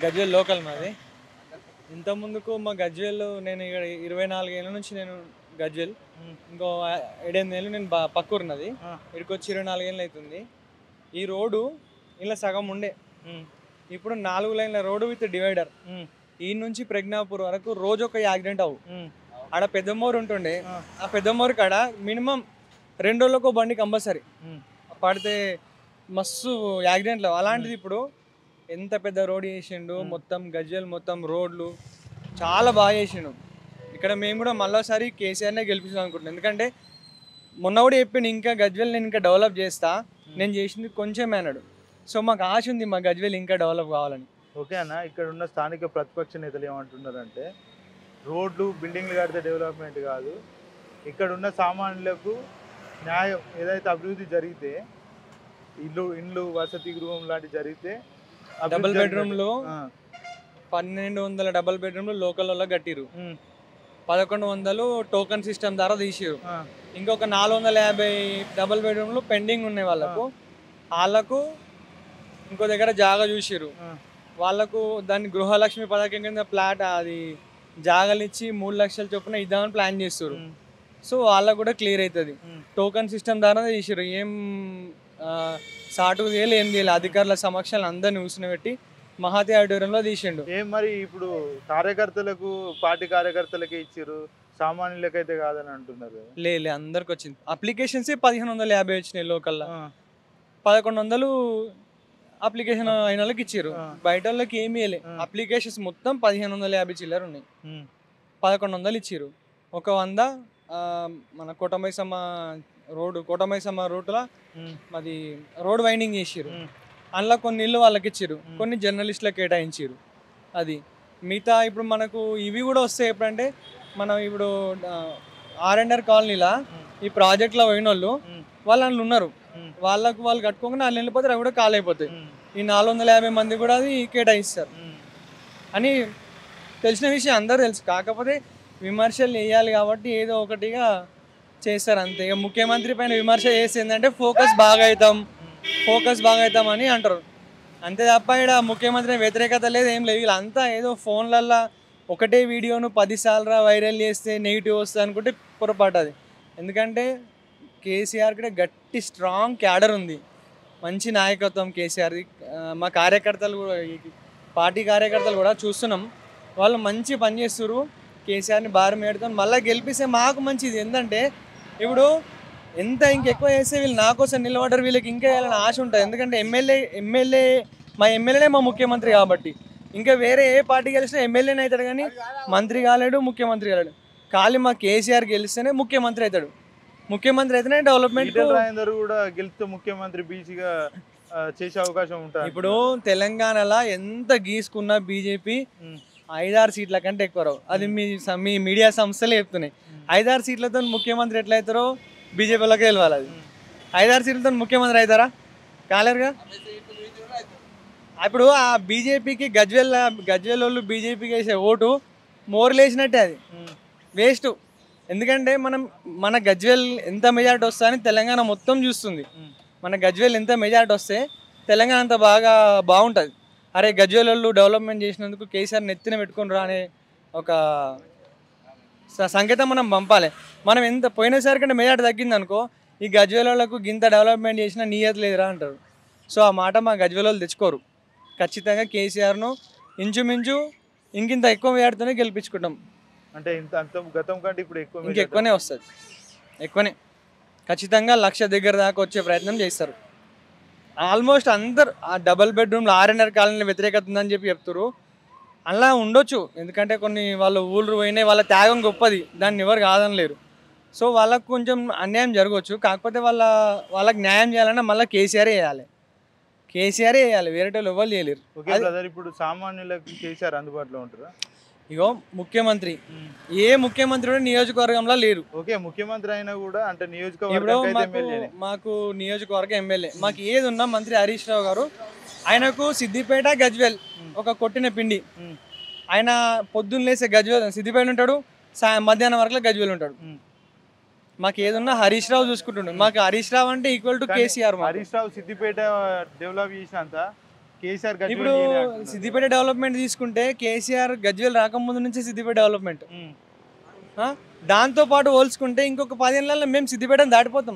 Gajwel local మాది ఇంత ముందుకు మా గజ్వేల్ నేను ఇక్కడ ఇరవై నాలుగేళ్ళ నుంచి నేను గజ్వేల్ ఇంకో ఏడెనిమిది ఏళ్ళు నేను బా పక్కూరున్నది ఆ. ఇక్కడికి వచ్చి ఇరవై నాలుగేళ్ళు అవుతుంది ఈ రోడ్డు ఇలా సగం ఉండే ఇప్పుడు నాలుగు లైన్ల రోడ్డు విత్ డివైడర్ ఈ నుంచి ప్రజ్ఞాపూర్ వరకు రోజు ఒక యాక్సిడెంట్ అవు ఆడ పెద్దమోరు ఉంటుండే ఆ. ఆ పెద్దమోరు కాడ మినిమం రెండు రోజులకు ఒక బండి కంపల్సరీ పడితే మస్తు యాక్సిడెంట్లు అలాంటిది ఇప్పుడు ఎంత పెద్ద రోడ్ చేసిండు మొత్తం గజ్జలు మొత్తం రోడ్లు చాలా బాగా చేసిండు ఇక్కడ మేము కూడా మళ్ళీసారి కేసీఆర్నే గెలిపిస్తాం అనుకుంటున్నాం ఎందుకంటే మొన్న కూడా చెప్పిండు ఇంకా గజ్వేల్ నేను ఇంకా డెవలప్ చేస్తా నేను చేసింది కొంచెమే అన్నాడు సో మాకు ఆశ ఉంది మా గజ్వేల్ ఇంకా డెవలప్ కావాలని ఓకే అన్న ఇక్కడ ఉన్న స్థానిక ప్రతిపక్ష నేతలు ఏమంటున్నారంటే రోడ్లు బిల్డింగ్లు కడితే డెవలప్మెంట్ కాదు ఇక్కడ ఉన్న సామాన్యులకు న్యాయం ఏదైతే అభివృద్ధి జరిగితే ఇల్లు ఇండ్లు వసతి గృహం లాంటివి జరిగితే అభివృద్ధి డబుల్ జరిగినట్టు. బెడ్రూమ్లు ఆ, పన్నెండు వందల డబుల్ బెడ్రూమ్లు లోకల్లో కట్టిరు ఉమ్, పదకొండు వందలు టోకన్ సిస్టమ్ ద్వారా తీసిరు ఆ, ఇంకొక నాలుగు వందల యాభై డబుల్ బెడ్రూమ్లు పెండింగ్ ఉన్నాయి వాళ్ళకు వాళ్ళకు ఇంకో దగ్గర జాగా చూసిరు ఆ, వాళ్ళకు దాన్ని గృహలక్ష్మి పథకం కింద ప్లాట్ అది జాగాలు ఇచ్చి మూడు లక్షల చొప్పున ఇద్దామని ప్లాన్ చేస్తారు ఉమ్, సో వాళ్ళకు కూడా క్లియర్ అవుతుంది ఉమ్. టోకన్ సిస్టమ్ ద్వారా తీసిరు ఏం ఆ, సాటుకు తీయాలి ఏం తీయాలి అధికారుల సమక్షాలు అందరిని కూర్చుని మహాతి ఆడిటోరియంలో తీసిండు ఏం మరి ఇప్పుడు కార్యకర్తలకు పార్టీ కార్యకర్తలకే ఇచ్చారు సామాన్యులకైతే కాదని అంటున్నారు కదా. లే లే అందరికి వచ్చింది అప్లికేషన్సే పదిహేను వందల యాభై వచ్చినాయి లోకల్లో ఆ, పదకొండు వందలు అప్లికేషన్ అయిన వాళ్ళకి ఇచ్చారు ఆ. బయట వాళ్ళకి ఏమీ ఇవ్వలే ఆ. అప్లికేషన్స్ మొత్తం పదిహేను వందల యాభై చిల్లర ఉన్నాయి ఉమ్, పదకొండు వందలు ఇచ్చారు ఒక వంద ఆ, మన కోటమైసమ్మ రోడ్డు కోటమైసమ్మ రూట్లో ఉమ్, మాది రోడ్ వైండింగ్ చేసిరు ఉమ్, అందులో కొన్ని ఇల్లు వాళ్ళకి ఇచ్చారు మ్. కొన్ని జర్నలిస్టులకు కేటాయించారు అది మిగతా ఇప్పుడు మనకు ఇవి కూడా వస్తాయి ఎప్పుడంటే మనం ఇప్పుడు ఆర్ అండ్ ఆర్ కాలనీలా ఉమ్, ఈ ప్రాజెక్ట్లో పోయిన వాళ్ళు ఉమ్, వాళ్ళు అందులో ఉన్నారు ఉమ్, వాళ్ళకు వాళ్ళు కట్టుకోకుండా వాళ్ళు వెళ్ళిపోతారు అవి కూడా కాల్ అయిపోతాయి ఉమ్, ఈ నాలుగు వందల యాభై మంది కూడా అది కేటాయిస్తారు ఉమ్. అని తెలిసిన విషయం అందరూ తెలుసు కాకపోతే విమర్శలు వేయాలి కాబట్టి ఏదో ఒకటిగా చేస్తారు అంతే ఇక ముఖ్యమంత్రి పైన విమర్శ చేసి ఏంటంటే ఫోకస్ బాగా అవుతాం ఫోకస్ బాగా అవుతాం అని అంటారు అంతే తప్ప ఇక్కడ ముఖ్యమంత్రి వ్యతిరేకత లేదు ఏం లేదు వీళ్ళంతా ఏదో ఫోన్లల్లో ఒకటే వీడియోను పదిసార్లు వైరల్ చేస్తే నెగిటివ్ వస్తుంది అనుకుంటే పొరపాటు అది ఎందుకంటే కేసీఆర్ కూడా గట్టి స్ట్రాంగ్ క్యాడర్ ఉంది మంచి నాయకత్వం కేసీఆర్ది ఆ, మా కార్యకర్తలు కూడా ఈ పార్టీ కార్యకర్తలు కూడా చూస్తున్నాం వాళ్ళు మంచి పని చేస్తున్నారు కేసీఆర్ని భారం ఏడుతాం మళ్ళీ గెలిపిస్తే మాకు మంచిది ఎందుకంటే ఇప్పుడు ఎంత ఇంకెక్కువ చేస్తే వీళ్ళు నా కోసం నిలబడ్డారు వీళ్ళకి ఇంకా వేయాలని ఆశ ఉంటుంది ఎందుకంటే ఎమ్మెల్యే ఎమ్మెల్యే మా ఎమ్మెల్యేనే మా ముఖ్యమంత్రి కాబట్టి ఇంకా వేరే ఏ పార్టీ గెలిచినా ఎమ్మెల్యేనే అవుతాడు కానీ మంత్రి కాలేడు ముఖ్యమంత్రి కాలేడు ఖాళీ మా కేసీఆర్ గెలిస్తేనే ముఖ్యమంత్రి అవుతాడు ముఖ్యమంత్రి అయితేనే డెవలప్మెంట్ ఈటెల రాజేందర్ కూడా గెలిస్తే ముఖ్యమంత్రి బీసీగా ఆ, చేసే అవకాశం ఉంటుంది ఇప్పుడు తెలంగాణలో ఎంత గీసుకున్నా బీజేపీ ఉమ్, ఐదారు సీట్ల కంటే ఎక్కువ రావు అది మీ స- మీ మీడియా సంస్థలే చెప్తున్నాయి ఐదారు సీట్లతో ముఖ్యమంత్రి ఎట్లా అవుతారో బీజేపీలోకి వెళ్ళాలి అది ఐదారు సీట్లతో ముఖ్యమంత్రి అవుతారా కాలేరుగా ఇప్పుడు ఆ బీజేపీకి గజ్వెల్ గజ్వెల్ వాళ్ళు బీజేపీకి వేసే ఓటు మోర్లు వేసినట్టే అది ఉమ్, వేస్ట్ ఎందుకంటే మనం మన గజ్వెల్ ఎంత మెజార్టీ వస్తా అని తెలంగాణ మొత్తం చూస్తుంది ఉమ్. మన గజ్వేల్ ఎంత మెజార్టీ వస్తే తెలంగాణ అంత బాగా బాగుంటుంది అరే గజ్వేల్ వాళ్ళు డెవలప్మెంట్ చేసినందుకు కేసీఆర్ నెత్తిన పెట్టుకుని రా అనే ఒక స- సంకేతం మనం పంపాలి మనం ఎంత పోయినసారి కంటే మెజార్టీ తగ్గింది అనుకో ఈ గజ్వేల్ వాళ్ళకు గింత డెవలప్మెంట్ చేసిన నియత లేదురా అంటారు సో ఆ మాట మా గజ్వేల్ వాళ్ళు తెచ్చుకోరు ఖచ్చితంగా కేసీఆర్ను ఇంచుమించు ఇంకింత ఎక్కువ మెజార్టీతోనే గెలిపించుకుంటాం అంటే ఇంత అంత గతం కంటే ఇప్పుడు ఎక్కువ ఇంక ఎక్కువనే వస్తుంది ఎక్కువనే ఖచ్చితంగా లక్ష దగ్గర దాకా వచ్చే ప్రయత్నం చేస్తారు ఆల్మోస్ట్ అందరు ఆ డబల్ బెడ్రూమ్లో ఆర్ఎన్ఆర్ కాలనీ వ్యతిరేకత ఉందని చెప్పి చెప్తారు అలా ఉండొచ్చు ఎందుకంటే కొన్ని వాళ్ళు ఊళ్ళు పోయినాయి వాళ్ళ త్యాగం గొప్పది దాన్ని ఎవరు కాదనలేరు సో వాళ్ళకు కొంచెం అన్యాయం జరగవచ్చు కాకపోతే వాళ్ళ వాళ్ళకి న్యాయం చేయాలన్నా మళ్ళీ కేసీఆరే వేయాలి కేసీఆరే వేయాలి వేరే వాళ్ళు ఎవరు చేయలేరు ఓకే బ్రదర్ ఇప్పుడు సామాన్యులకు కేసీఆర్ అందుబాటులో ఉంటారా ఇగో ముఖ్యమంత్రి ఏ ముఖ్యమంత్రి కూడా నియోజకవర్గంలో లేరు ఓకే ముఖ్యమంత్రి అయినా కూడా అంటే ఇప్పుడు నియోజకవర్గం అయితే మాకు ఎమ్మెల్యేనే మాకు నియోజకవర్గ ఎమ్మెల్యే మాకు ఏది ఉన్నా మంత్రి హరీష్ రావు గారు ఆయనకు సిద్దిపేట గజ్వేల్ ఒక కొట్టిన పిండి ఉమ్, ఆయన పొద్దున్న లేసే గజ్వేల్ సిద్దిపేట ఉంటాడు సా మధ్యాహ్నం వరకు గజ్వేల్ ఉంటాడు ఉమ్. మాకు ఏదున్నా హరీష్ రావు చూసుకుంటుండు మాకు హరీష్ రావు అంటే ఈక్వల్ టు కానీ కేసీఆర్ హరీష్ రావు సిద్దిపేట డెవలప్ చేసినంత కేసీఆర్ గజ్వేల్ ఇప్పుడు చేయలే అంటున్నారు. సిద్దిపేట డెవలప్మెంట్ తీసుకుంటే కేసీఆర్ గజ్వేల్ రాకముందు నుంచి సిద్దిపేట డెవలప్మెంట్ ఉమ్. ఆ? దాంతో పాటు పోల్చుకుంటే ఇంకొక పదేళ్ళలో మేము సిద్దిపేటను దాటిపోతాం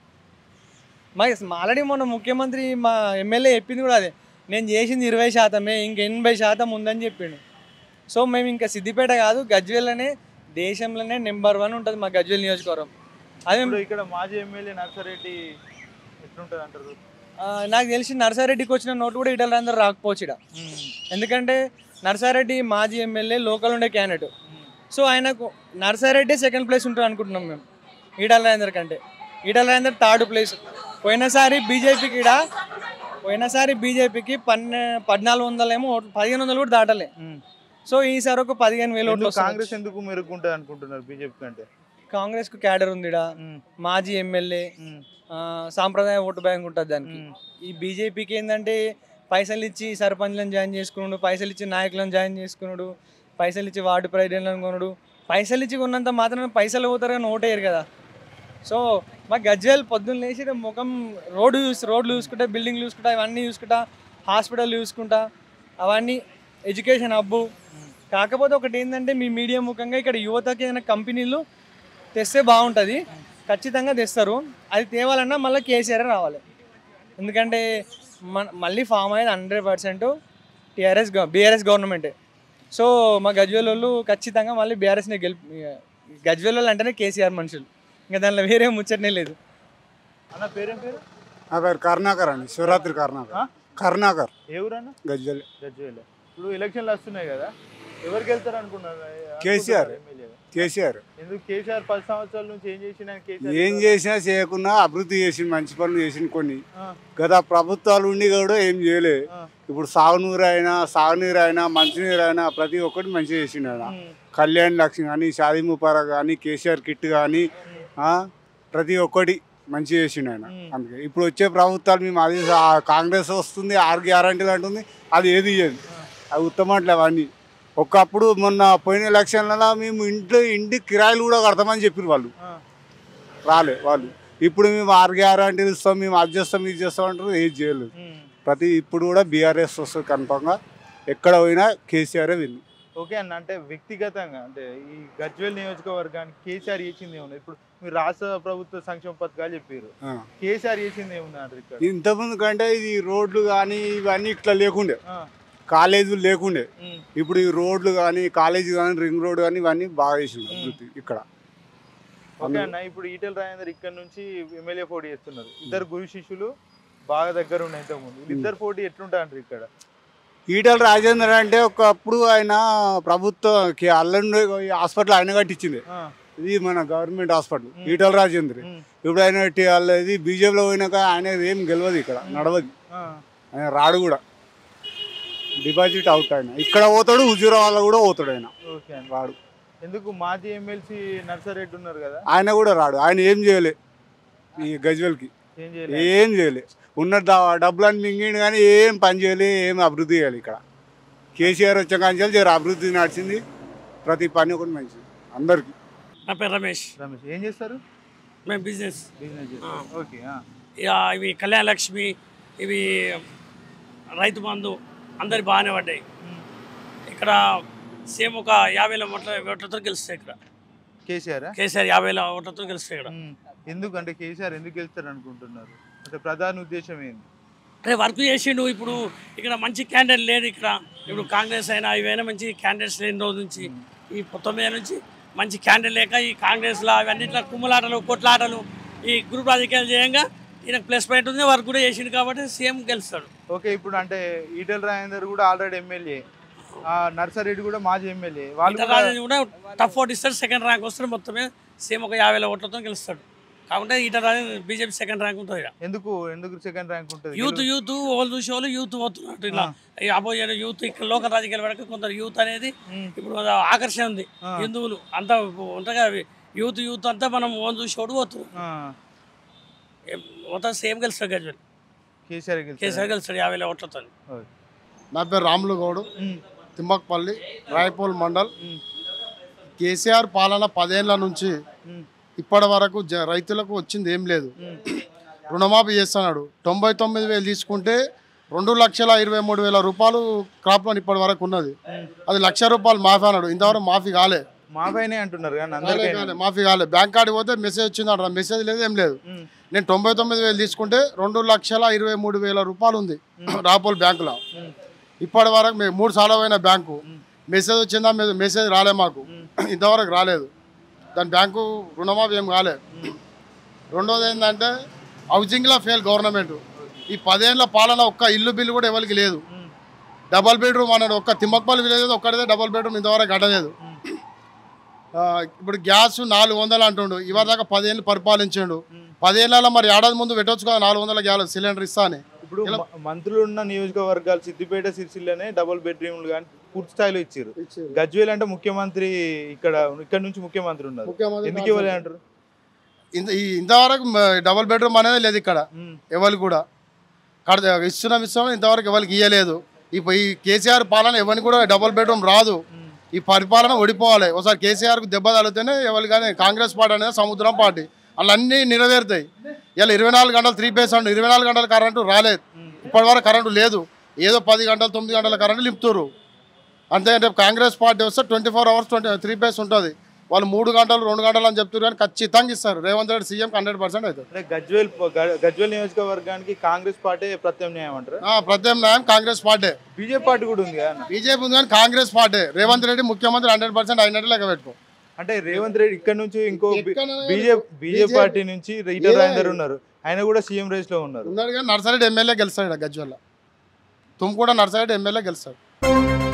మా ఆల్రెడీ మొన్న ముఖ్యమంత్రి మా ఎమ్మెల్యే చెప్పింది కూడా అదే నేను చేసింది ఇరవై శాతమే ఇంక ఎనభై శాతం ఉందని చెప్పిండు సో మేము ఇంకా సిద్దిపేట కాదు గజ్వేల్లోనే దేశంలోనే నెంబర్ వన్ ఉంటుంది మా గజ్వేల్ నియోజకవర్గం అదే ఇప్పుడు ఇక్కడ మాజీ ఎమ్మెల్యే నర్సరెడ్డి ఎట్లుంటది అంటారు ఆ, నాకు తెలిసి నర్సారెడ్డికి వచ్చిన నోటు కూడా ఇటల్ అందరూ రాకపోవచ్చు ఈడ. ఎందుకంటే నర్సారెడ్డి మాజీ ఎమ్మెల్యే లోకల్ ఉండే క్యాండిడేట్ సో ఆయనకు నర్సారెడ్డి సెకండ్ ప్లేస్ ఉంటుంది అనుకుంటున్నాం మేము ఈటల రాజేందర్ కంటే ఈటల రాజేందర్ థర్డ్ ప్లేస్ పోయినసారి బీజేపీకి ఈడ పోయినసారి బీజేపీకి పన్నె పద్నాలుగు వందలు ఏమో ఓట్లు పదిహేను వందలు కూడా దాటలే సో ఈసారి ఒక పదిహేను వేలు ఓట్లు ఎందుకు కాంగ్రెస్ వస్తాయి ఎందుకు మెరుగుంటది అనుకుంటున్నారు బీజేపీ కంటే కాంగ్రెస్ కు క్యాడర్ ఉంది ఈడ మాజీ ఎమ్మెల్యే ఆ, సాంప్రదాయ ఓటు బ్యాంక్ ఉంటుంది దానికి ఈ బీజేపీకి ఏంటంటే పైసలు ఇచ్చి సర్పంచ్లను జాయిన్ చేసుకున్నాడు పైసలు ఇచ్చి నాయకులను జాయిన్ చేసుకున్నాడు పైసలు ఇచ్చి వార్డు ప్రెసిడెంట్లను కొనుడు పైసలు ఇచ్చి కొన్నంత మాత్రం పైసలు పోతారు కానీ ఓటేయరు కదా సో మా గజ్వేల్ పొద్దున్న లేచి ఈడ ముఖం రోడ్డు చూసి రోడ్లు చూసుకుంటా బిల్డింగ్లు చూసుకుంటా ఇవన్నీ చూసుకుంటా హాస్పిటల్ చూసుకుంటా అవన్నీ ఎడ్యుకేషన్ హబ్బు కాకపోతే ఒకటి ఏంటంటే మీ మీడియా ముఖంగా ఇక్కడ యువతకి ఏదైనా కంపెనీలు తెస్తే బాగుంటుంది ఖచ్చితంగా తెస్తారు అది తేవాలన్నా మళ్ళీ కేసీఆర్ రావాలి ఎందుకంటే మన మళ్ళీ ఫామ్ అయ్యేది హండ్రెడ్ పర్సెంట్ టీఆర్ఎస్ బీఆర్ఎస్ గవర్నమెంటే సో మా గజ్వేల్ వాళ్ళు ఖచ్చితంగా మళ్ళీ బీఆర్ఎస్ని గెలిపి గజ్వేల్ వాళ్ళు అంటేనే కేసీఆర్ మనుషులు ఇంకా దానిలో వేరే ముచ్చటనే లేదు అన్న పేరేం పేరు నా పేరు కరుణాకర్ అండి శివరాత్రి కరుణాకర్ ఆ? కరుణాకర్ ఏ ఊరన్న గజ్వల్ గజ్వేల్ ఇప్పుడు ఎలక్షన్లు వస్తున్నాయి కదా ఎవరికి వెళ్తారు అనుకున్నారు కేసీఆర్. ఎమ్మెల్యేగా కేసీఆర్ ఎందుకు కేసీఆర్ పది సంవత్సరాల నుంచి ఏం చేసిన కేసీఆర్ ఏం చేసినా చేయకున్నా అభివృద్ధి చేసిండు మంచి పనులు చేసిండు కొన్ని ఆ, గత ప్రభుత్వాలు ఉండి కూడా ఏం చేయలే ఆ, ఇప్పుడు సాగునీరు అయినా సాగునీరు అయినా మంచినీరు అయినా ప్రతి ఒక్కటి మంచిగా చేసిండు ఆయన ఉమ్, కళ్యాణ్ లక్ష్మి కానీ షాదీ ముబారక్ కానీ కేసీఆర్ కిట్ కానీ ప్రతి ఒక్కటి మంచిగా చేసిండు ఆయన ఉమ్. అందుకే ఇప్పుడు వచ్చే ప్రభుత్వాలు మేము అది ఆ కాంగ్రెస్ వస్తుంది ఆరు గ్యారంటీలు అంటుంది అది ఏది ఇయ్యదు అవి ఉత్తమట్లు అవన్నీ ఒకప్పుడు మొన్న పోయిన ఎలక్షన్లలో మేము ఇంట్లో ఇంటి కిరాయిలు కూడా కడతామని చెప్పారు వాళ్ళు ఆ, రాలే వాళ్ళు ఇప్పుడు మేము ఆరు గ్యారంటీలు ఇస్తాం మేము అది చేస్తాం ఇది చేస్తాం అంటారు ఏది చేయలేదు ఉమ్. ప్రతి ఇప్పుడు కూడా బీఆర్ఎస్ వస్తుంది కన్ఫామ్గా ఎక్కడ పోయినా కేసీఆర్ విన్ ఓకే అన్న అంటే వ్యక్తిగతంగా అంటే ఈ గజ్వేల్ నియోజకవర్గానికి కేసీఆర్ చేసింది ఏముంది ఇప్పుడు మీరు రాష్ట్ర ప్రభుత్వ సంక్షేమ పథకాలు చెప్పారు కేసీఆర్ చేసింది ఏముంది అంటారు ఇక్కడ ఇంతకుముందు కంటే ఇది రోడ్లు కానీ ఇవన్నీ ఇట్లా లేకుండే ఆ, కాలేజీలు లేకుండే ఉమ్, ఇప్పుడు ఈ రోడ్లు కానీ కాలేజీ కానీ రింగ్ రోడ్ కానీ ఇవన్నీ బాగా చేసింది అభివృద్ధి ఇక్కడ ఓకే అన్న ఇప్పుడు ఈటెల రాజేందర్ ఇక్కడ నుంచి ఎమ్మెల్యే పోటీ చేస్తున్నారు ఇద్దరు గురు శిష్యులు బాగా దగ్గర ఉన్నాయి ఇంతకుముందు ఇద్దరు పోటీ ఎట్లుంటా అంటారు ఇక్కడ ఈటల రాజేందర్ అంటే ఒకప్పుడు ఆయన ప్రభుత్వ అల్లండి హాస్పిటల్ ఆయన కట్టించింది ఆ, ఇది మన government hospital Etela Rajender um, ఇప్పుడు ఆయన టి- వాళ్ళ ఇది బీజేపీలో పోయినాక ఆయన ఏం గెలవదు ఇక్కడ నడవదు ఆ, ఆయన రాడు కూడా డిపాజిట్ అవుట్ ఆయన ఇక్కడ పోతాడు హుజూరాబాద్లో కూడా పోతాడు ఆయన ఓకే అన్న రాడు ఎందుకు మాజీ ఎమ్మెల్సీ నర్సారెడ్డి ఉన్నారు కదా ఆయన కూడా రాడు ఆయన ఏం చేయలే ఈ గజ్వెల్కి ఏం చేయలేదు ఏం చేయలే ఉన్న డ- డబ్బులన్నీ మింగిండు కానీ ఏం పని చేయలే ఏం అభివృద్ధి చేయాలి ఇక్కడ కేసీఆర్ వచ్చే కాంచాలు జర అభివృద్ధి నడిచింది ప్రతి పని ఒకటి మంచిది అందరికి నా పేరు రమేష్ రమేష్ ఏం చేస్తారు మేము బిజినెస్ బిజినెస్ చేస్తారు ఓకే ఆ, ఇక ఇవి కళ్యాణ లక్ష్మి ఇవి రైతు బంధు అందరి బాగానే పడ్డాయి ఉమ్. ఇక్కడ సేమ్ ఒక యాభై వేల ఓట్ల ఓట్లతో గెలుస్తాయి ఇక్కడ కేసీఆర్ కేసీఆర్ యాభై వేల ఓట్లతో గెలుస్తాయి ఇక్కడ ఎందుకు అంటే కేసీఆర్ ఎందుకు గెలుస్తారు అనుకుంటున్నారు అంటే ప్రధాన ఉద్దేశం ఏంది అదే వర్క్ చేసిండు ఇప్పుడు ఇక్కడ మంచి క్యాండిడేట్ లేడు ఇక్కడ ఇప్పుడు కాంగ్రెస్ అయినా ఇవైనా మంచి క్యాండిడేట్స్ లేని రోజు నుంచి ఈ తొమ్మిది నుంచి మంచి క్యాండిడేట్ లేక ఈ కాంగ్రెస్లో అవన్నిట్లో కుమ్మలాటలు కొట్లాటలు ఈ గ్రూప్ రాజకీయాలు చేయంగా ఈయనకు ప్లస్ పాయింట్ ఉంది వర్క్ కూడా చేసిండు కాబట్టి సీఎం గెలుస్తాడు ఓకే ఇప్పుడు అంటే ఈటెల రాజేందర్ కూడా ఆల్రెడీ ఎమ్మెల్యే నర్సారెడ్డి కూడా మాజీ ఎమ్మెల్యే వాళ్ళు ఇతర కూడా రాజు కూడా టఫ్ ఓట్ ఇస్తాడు సెకండ్ ర్యాంక్ వస్తాడు మొత్తమే సేమ్ ఒక యాభై వేల ఓట్లతో గెలుస్తాడు కాకుంటే ఈట రాజు బీజేపీ సెకండ్ ర్యాంక్ ఉంటుంది ఈడ. ఎందుకు ఎందుకు సెకండ్ ర్యాంక్ ఉంటుంది యూత్ యూత్ వాళ్ళు చూసే వాళ్ళు యూత్ పోతున్నట్టు ఇలా ఈ అపోజిట్ యూత్ ఇక్కడ లోకల్ రాజకీయాల వరకు కొందరు యూత్ అనేది ఉమ్. ఇప్పుడు అది ఆకర్షణ ఉంది ఆ. హిందువులు అంతా ఉంటాయి కదా అవి. యూత్ యూత్ అంతా మనం ఓన్ చూసేవాడు పోతున్నారు ఆ, ఏం- మొత్తం సేమ్ గెలుస్తాడు గజ్వల్ కేసీఆర్ గెలుస్తారు కేసీఆర్ గెలుస్తాడు యాభై వేల ఓట్లతో ఓకే. నా పేరు రాములు గౌడ్ ఉమ్, తిమ్మక్పల్లి రాయపూల్ మండల్ ఉమ్, కేసీఆర్ పాలన పదేళ్ల నుంచి ఉమ్, ఇప్పటి వరకు జ రైతులకు వచ్చింది ఏం లేదు ఉమ్, రుణమాఫీ చేస్తున్నాడు తొంభై తొమ్మిది వేలు తీసుకుంటే రెండు లక్షల ఇరవై మూడు వేల రూపాయలు క్రాప్ లోన్ ఇప్పటి వరకు ఉన్నది అది లక్ష రూపాయలు మాఫీ అన్నాడు ఇంతవరకు మాఫీ కాలే మాఫైనే అంటున్నారు కానీ కాలే, అందరికీ కాలే, మాఫీ కాలే బ్యాంక్ కాడికి పోతే మెసేజ్ వచ్చింది అంటారు మెసేజ్ లేదు ఏం లేదు ఉమ్. నేను తొంభై తొమ్మిది వేలు తీసుకుంటే రెండు లక్షల ఇరవై మూడు వేల రూపాయలు ఉంది రాపోల్ బ్యాంకులో ఉమ్. ఇప్పటి వరకు మేము మూడు సార్లు పోయిన బ్యాంకు మెసేజ్ వచ్చిందా మె- మెసేజ్ రాలే మాకు ఇంతవరకు రాలేదు దాని బ్యాంకు రుణమాఫీ ఏం కాలే రెండోది ఏంటంటే హౌసింగ్లో ఫెయిల్ గవర్నమెంట్ ఈ పదేళ్ల పాలన ఒక్క ఇల్లు బిల్లు కూడా ఎవరికి లేదు డబల్ బెడ్రూమ్ అన్నాడు ఒక్క తిమ్మక్కపల్లి విలేజ్ ఒక్కడిదే డబల్ బెడ్రూమ్ ఇంతవరకు కట్టలేదు ఆ, ఇప్పుడు గ్యాస్ నాలుగు వందలు అంటుండు ఇవాళ దాకా పదేళ్ళు పరిపాలించాడు పదేళ్ళలో మరి ఏడాది ముందు పెట్టొచ్చు కదా నాలుగు వందల గ్యాస్ సిలిండర్ ఇస్తా అని ఇప్పుడు మ- మంత్రులు ఉన్న నియోజకవర్గాలు సిద్దిపేట సిరిసిల్లనే డబుల్ బెడ్రూమ్లు కానీ పూర్తి స్థాయిలో ఇచ్చారు గజ్వేల్ అంటే ముఖ్యమంత్రి ఇక్కడ ఇక్కడ నుంచి ముఖ్యమంత్రి ఉన్నారు ముఖ్యమంత్రి ఎందుకు ఇవ్వలే అంటారు ఇంత ఈ ఇంతవరకు మ- డబుల్ బెడ్రూమ్ అనేది లేదు ఇక్కడ ఉమ్. ఎవరికి కూడా కడ ఇస్తున్నాం ఇస్తున్నాం ఇంతవరకు ఎవరికి ఇవ్వలేదు ఇప్పుడు ఈ కేసీఆర్ పాలన ఎవరికి కూడా డబుల్ బెడ్రూమ్ రాదు ఈ పరిపాలన ఓడిపోవాలి ఒకసారి కేసీఆర్కు దెబ్బ తగిలితేనే ఎవరు కానీ కాంగ్రెస్ పార్టీ అనేది సముద్రం పార్టీ అలా అన్నీ నెరవేరుతాయి ఇలా ఇరవై నాలుగు గంటలు త్రీ పేస్ అండు ఇరవై నాలుగు గంటల కరెంటు రాలేదు ఇప్పటివరకు కరెంటు లేదు ఏదో పది గంటలు తొమ్మిది గంటల కరెంటు నింపుతారు అంతే రేపు కాంగ్రెస్ పార్టీ వస్తే twenty four hours twenty three phase ఉంటుంది వాళ్ళు మూడు గంటలు రెండు గంటలు అని చెప్తారు కానీ ఖచ్చితంగా ఇస్తారు Revanth Reddy CM hundred percent అవుతుంది అంటే గజ్వేల్ గ- గజ్వేల్ నియోజకవర్గానికి కాంగ్రెస్ పార్టీ ప్రత్యామ్నాయం అంటారు ఆ, ప్రత్యామ్నాయం కాంగ్రెస్ పార్టీ బీజేపీ పార్టీ కూడా ఉంది కదా అన్న. బీజేపీ ఉంది కానీ కాంగ్రెస్ పార్టీ రేవంత్ రెడ్డి ముఖ్యమంత్రి హండ్రెడ్ పర్సెంట్ అయినట్టు లెక్క పెట్టుకో అంటే రేవంత్ రెడ్డి ఇక్కడ నుంచి ఇంకో ఎక్కడైనా బీజేపీ బీజేపీ BJP పార్టీ నుంచి రీటర్ ఏ- రాజేందర్ ఉన్నారు ఆయన కూడా సీఎం రేస్ లో ఉన్నారు ఉన్నాడు కానీ నర్సారెడ్డి ఎమ్మెల్యే గెలుస్తాడు గజ్వల్ల తుమ్కూడ నర్సారెడ్డి ఎమ్మెల్యే గెలుస్తాడు